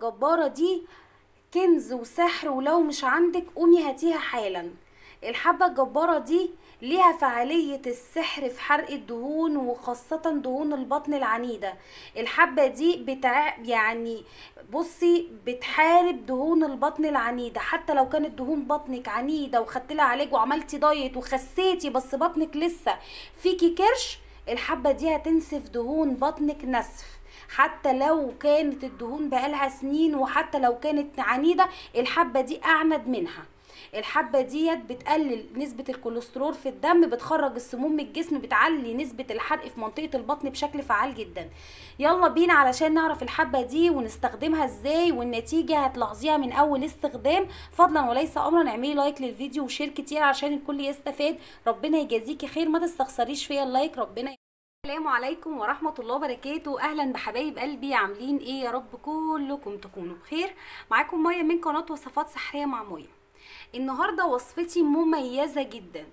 الجبارة دي كنز وسحر ولو مش عندك قومي هاتيها حالا الحبة الجبارة دي ليها فعالية السحر في حرق الدهون وخاصة دهون البطن العنيدة الحبة دي بتاع يعني بصي بتحارب دهون البطن العنيدة حتى لو كانت دهون بطنك عنيدة وخدت لها علاج وعملتي دايت وخسيتي بس بطنك لسه فيكي كرش الحبة دي هتنسف دهون بطنك نسف حتى لو كانت الدهون بقالها سنين وحتى لو كانت عنيدة الحبة دي أعند منها الحبة ديت بتقلل نسبة الكوليسترول في الدم بتخرج السموم من الجسم بتعلي نسبة الحرق في منطقة البطن بشكل فعال جدا يلا بينا علشان نعرف الحبة دي ونستخدمها ازاي والنتيجة هتلاحظيها من اول استخدام فضلا وليس امرا اعملي لايك للفيديو وشير كتير عشان الكل يستفاد ربنا يجازيكي خير ما تستخسريش فيا اللايك ربنا السلام عليكم ورحمة الله وبركاته أهلا بحبايب قلبي عاملين إيه يا رب كلكم تكونوا بخير معاكم مية من قناة وصفات سحرية مع مية النهاردة وصفتي مميزة جدا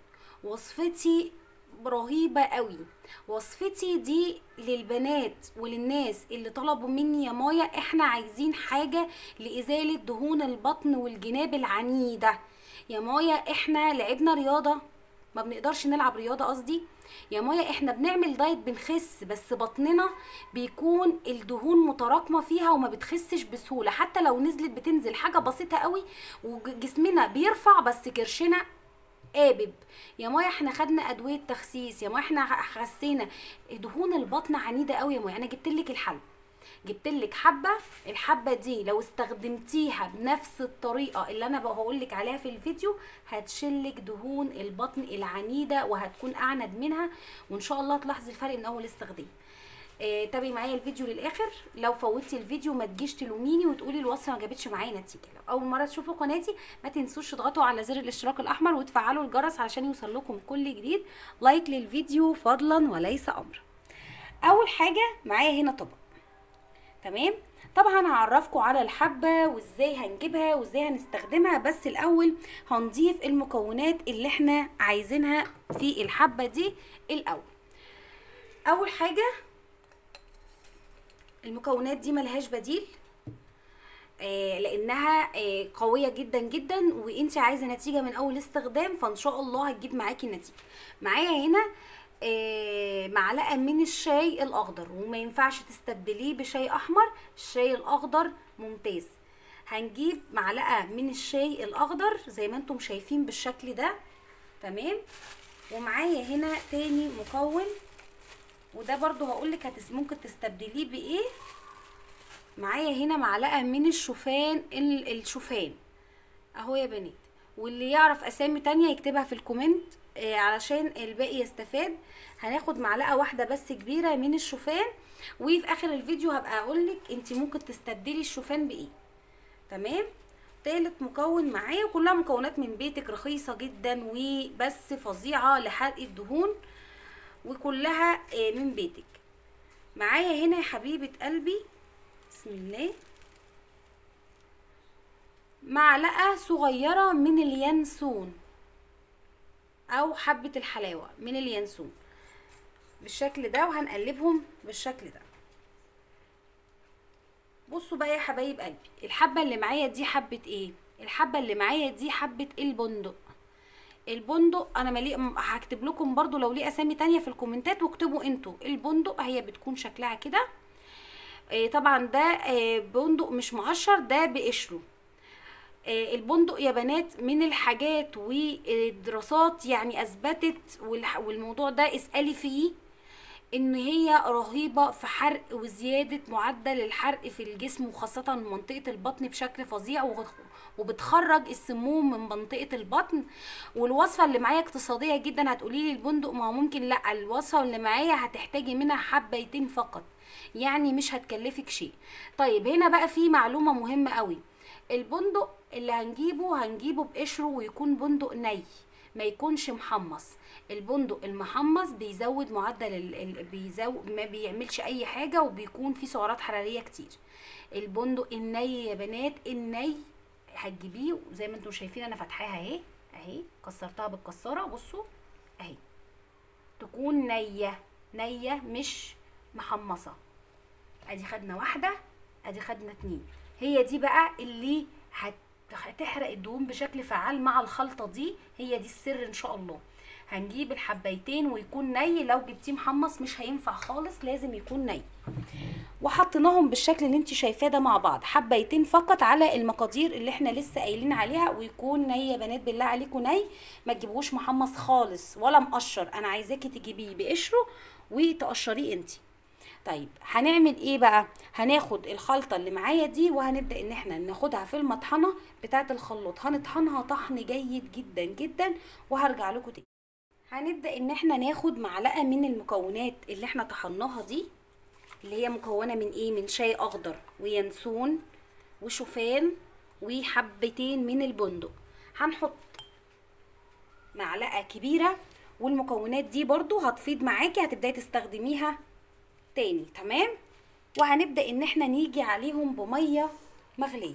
وصفتي رهيبة قوي وصفتي دي للبنات وللناس اللي طلبوا مني يا مايا احنا عايزين حاجة لإزالة دهون البطن والجناب العنيدة يا مايا احنا لعبنا رياضة ما بنقدرش نلعب رياضة قصدي يا مايا احنا بنعمل دايت بنخس بس بطننا بيكون الدهون متراكمه فيها وما بتخسش بسهوله حتى لو نزلت بتنزل حاجه بسيطه قوي وجسمنا بيرفع بس كرشنا قابب يا مايا احنا خدنا ادويه تخسيس يا مايا احنا خسينا دهون البطن عنيده قوي يا مايا انا جبت لك الحل جبت لك حبه الحبه دي لو استخدمتيها بنفس الطريقه اللي انا بقول لك عليها في الفيديو هتشلك دهون البطن العنيده وهتكون اعند منها وان شاء الله تلاحظي الفرق من اول استخدام آه تابعي معايا الفيديو للاخر لو فوتي الفيديو ما تجيش تلوميني وتقولي الوصفه ما جابتش معايا نتيجه لو اول مره تشوفوا قناتي ما تنسوش تضغطوا على زر الاشتراك الاحمر وتفعلوا الجرس علشان يوصل لكم كل جديد لايك للفيديو فضلا وليس امر اول حاجه معايا هنا طبق تمام طبعا هعرفكم على الحبة وازاي هنجيبها وازاي هنستخدمها بس الاول هنضيف المكونات اللي احنا عايزينها في الحبة دي الاول اول حاجة المكونات دي ملهاش بديل آه لانها آه قويه جدا جدا وانت عايزه نتيجه من اول استخدام فان شاء الله هتجيب معاكي نتيجه معايا هنا آه معلقه من الشاي الاخضر وما ينفعش تستبدليه بشاي احمر الشاي الاخضر ممتاز هنجيب معلقه من الشاي الاخضر زي ما انتم شايفين بالشكل ده تمام ومعايا هنا تاني مكون وده برضو هقولك هتس ممكن تستبدليه بايه معايا هنا معلقه من الشوفان الشوفان اهو يا بنات واللي يعرف اسامي تانية يكتبها في الكومنت آه علشان الباقي يستفاد هناخد معلقه واحده بس كبيره من الشوفان وفي اخر الفيديو هبقى اقولك انت ممكن تستبدلي الشوفان بايه تمام تالت مكون معايا كلها مكونات من بيتك رخيصه جدا وبس فظيعه لحرق الدهون وكلها آه من بيتك معايا هنا يا حبيبه قلبي بسم الله معلقة صغيرة من اليانسون او حبة الحلاوة من اليانسون بالشكل ده وهنقلبهم بالشكل ده بصوا بقى يا حبايب قلبي الحبة اللي معايا دي حبة ايه الحبة اللي معايا دي حبة البندق البندق انا ملي هكتب لكم برضو لو ليه اسامي تانية في الكومنتات واكتبوا انتوا البندق هي بتكون شكلها كده طبعا ده بندق مش مقشر ده بقشره البندق يا بنات من الحاجات والدراسات يعني اثبتت والموضوع ده اسالي فيه ان هي رهيبة في حرق وزيادة معدل الحرق في الجسم وخاصة منطقة البطن بشكل فظيع وبتخرج السموم من منطقة البطن والوصفة اللي معايا اقتصادية جدا هتقولي لي البندق ما هو ممكن لا الوصفة اللي معايا هتحتاجي منها حبيتين فقط يعني مش هتكلفك شيء طيب هنا بقى في معلومة مهمة قوي البندق اللي هنجيبه هنجيبه بقشره ويكون بندق ني ما يكونش محمص البندق المحمص بيزود معدل ال... ال... بيزود ما بيعملش اي حاجه وبيكون فيه سعرات حراريه كتير البندق الني يا بنات الني هتجيبيه زي ما انتم شايفين انا فاتحاها اهي اهي كسرتها بالكساره بصوا اهي تكون نيه نيه مش محمصه ادي خدنا واحده ادي خدنا اتنين هي دي بقى اللي هت- هتحرق الدهون بشكل فعال مع الخلطه دي هي دي السر ان شاء الله هنجيب الحبايتين ويكون ني لو جبتيه محمص مش هينفع خالص لازم يكون ني وحطيناهم بالشكل اللي انت شايفاه ده مع بعض حبايتين فقط على المقادير اللي احنا لسه قايلين عليها ويكون ني يا بنات بالله عليكم ني ما تجيبوش محمص خالص ولا مقشر انا عايزاكي تجيبيه بقشره وتقشريه انت طيب هنعمل ايه بقى هناخد الخلطه اللي معايا دي وهنبدا ان احنا ناخدها في المطحنه بتاعه الخلاط هنطحنها طحن جيد جدا جدا وهرجع لكم تاني هنبدا ان احنا ناخد معلقه من المكونات اللي احنا طحناها دي اللي هي مكونه من ايه من شاي اخضر وينسون وشوفان وحبتين من البندق هنحط معلقه كبيره والمكونات دي برضو هتفيض معاكي هتبداي تستخدميها تاني تمام وهنبدا ان احنا نيجي عليهم بميه مغليه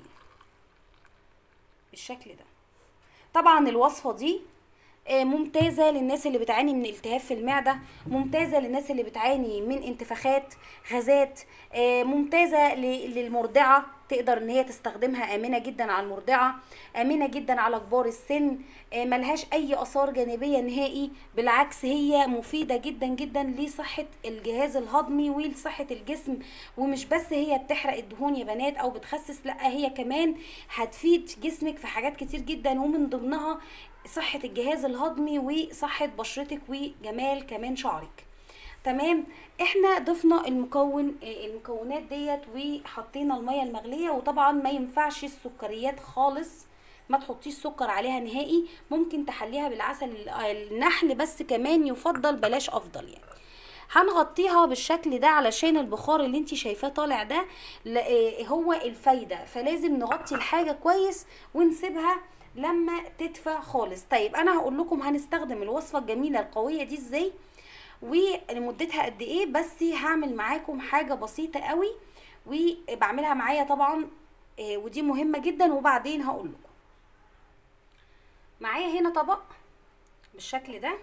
بالشكل ده طبعا الوصفه دي آه، ممتازة للناس اللي بتعاني من التهاب في المعدة ممتازة للناس اللي بتعاني من انتفاخات غازات آه، ممتازة ل- للمرضعة تقدر ان هي تستخدمها امنة جدا على المرضعة امنة جدا على كبار السن آه، ملهاش اي اثار جانبية نهائي بالعكس هي مفيدة جدا جدا لصحة الجهاز الهضمي ولصحة الجسم ومش بس هي بتحرق الدهون يا بنات او بتخسس لا هي كمان هتفيد جسمك في حاجات كتير جدا ومن ضمنها صحة الجهاز الهضمي وصحة بشرتك وجمال كمان شعرك تمام احنا ضفنا المكون آه، المكونات ديت وحطينا المية المغلية وطبعا ما ينفعش السكريات خالص ما تحطيش سكر عليها نهائي ممكن تحليها بالعسل ال- آه، النحل بس كمان يفضل بلاش افضل يعني هنغطيها بالشكل ده علشان البخار اللي انت شايفاه طالع ده ل- آه، هو الفايدة فلازم نغطي الحاجة كويس ونسيبها لما تدفى خالص طيب انا هقول لكم هنستخدم الوصفة الجميلة القوية دي ازاي ولمدتها قد ايه بس هعمل معاكم حاجة بسيطة قوي وبعملها معايا طبعا آه، ودي مهمة جدا وبعدين هقول لكم معايا هنا طبق بالشكل ده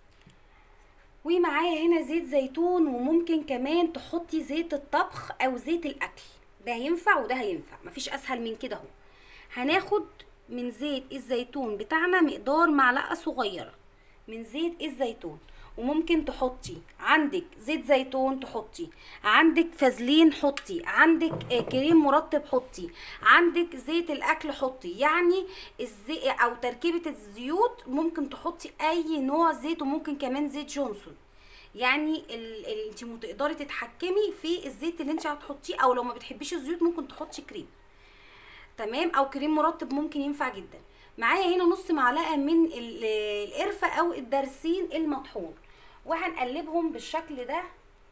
ومعايا هنا زيت زيتون وممكن كمان تحطي زيت الطبخ او زيت الاكل ده هينفع وده هينفع مفيش اسهل من كده اهو هناخد من زيت الزيتون بتاعنا مقدار معلقه صغيره من زيت الزيتون وممكن تحطي عندك زيت زيتون تحطي عندك فازلين حطي عندك آه، كريم مرطب حطي عندك زيت الاكل حطي يعني الزي او تركيبه الزيوت ممكن تحطي اي نوع زيت وممكن كمان زيت جونسون يعني ال... ال... انت تقدري تتحكمي في الزيت اللي انت هتحطيه او لو ما بتحبيش الزيوت ممكن تحطي كريم تمام او كريم مرطب ممكن ينفع جدا معايا هنا نص معلقه من ال- القرفه او الدرسين المطحون وهنقلبهم بالشكل ده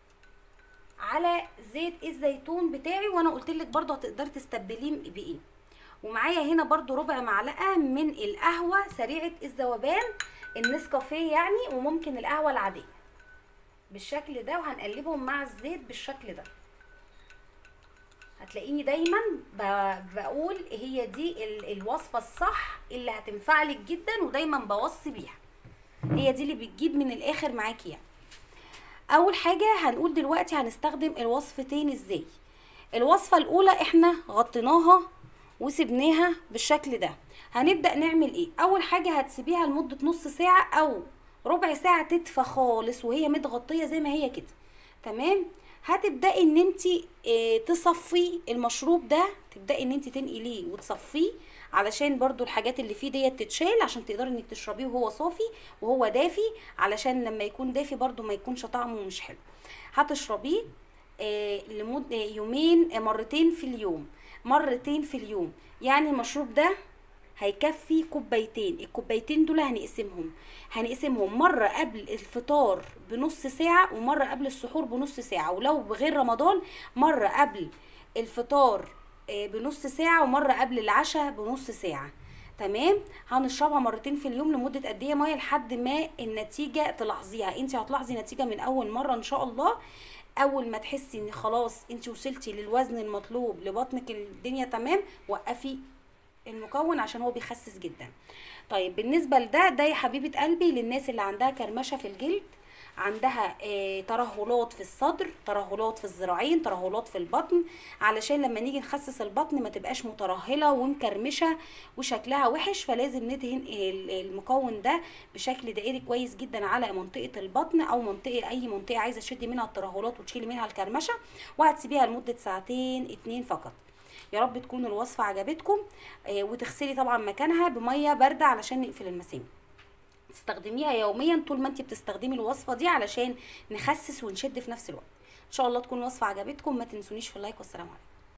على زيت الزيتون بتاعي وانا قلت لك برضه هتقدري تستبدليه بايه ومعايا هنا برضو ربع معلقه من القهوه سريعه الذوبان النسكافيه يعني وممكن القهوه العاديه بالشكل ده وهنقلبهم مع الزيت بالشكل ده هتلاقيني دايما ب- بقول هي دي ال- الوصفه الصح اللي هتنفع لك جدا ودايما بوصي بيها هي دي اللي بتجيب من الاخر معاكي يعني اول حاجه هنقول دلوقتي هنستخدم الوصفتين ازاي الوصفه الاولى احنا غطيناها وسبناها بالشكل ده هنبدا نعمل ايه اول حاجه هتسيبيها لمده نص ساعه او ربع ساعه تدفى خالص وهي متغطيه زي ما هي كده تمام هتبداي ان انت تصفي المشروب ده تبداي ان انت تنقليه وتصفيه علشان برضو الحاجات اللي فيه ديت تتشال عشان تقدري انك تشربيه وهو صافي وهو دافي علشان لما يكون دافي برضو ما يكونش طعمه مش حلو هتشربيه آه، لمدة يومين آه، مرتين في اليوم مرتين في اليوم يعني المشروب ده هيكفي كوبايتين الكوبايتين دول هنقسمهم هنقسمهم مرة قبل الفطار بنص ساعة ومرة قبل السحور بنص ساعة ولو بغير رمضان مرة قبل الفطار آه، بنص ساعة ومرة قبل العشاء بنص ساعة تمام هنشربها مرتين في اليوم لمدة قد ايه مية لحد ما النتيجة تلاحظيها انت هتلاحظي نتيجة من اول مرة ان شاء الله اول ما تحسي ان خلاص انت وصلتي للوزن المطلوب لبطنك الدنيا تمام وقفي المكون عشان هو بيخسس جدا طيب بالنسبه لده ده يا حبيبه قلبي للناس اللي عندها كرمشه في الجلد عندها آه، ترهلات في الصدر ترهلات في الذراعين ترهلات في البطن علشان لما نيجي نخسس البطن ما تبقاش مترهله ومكرمشه وشكلها وحش فلازم ندهن ال- المكون ده بشكل دائري كويس جدا على منطقه البطن او منطقه اي منطقه عايزه تشدي منها الترهلات وتشيلي منها الكرمشه وهتسيبيها لمده ساعتين اتنين فقط يا رب تكون الوصفه عجبتكم آه، وتغسلي طبعا مكانها بميه بارده علشان نقفل المسام تستخدميها يوميا طول ما انت بتستخدمي الوصفه دي علشان نخسس ونشد في نفس الوقت ان شاء الله تكون الوصفه عجبتكم ما تنسونيش في اللايك والسلام عليكم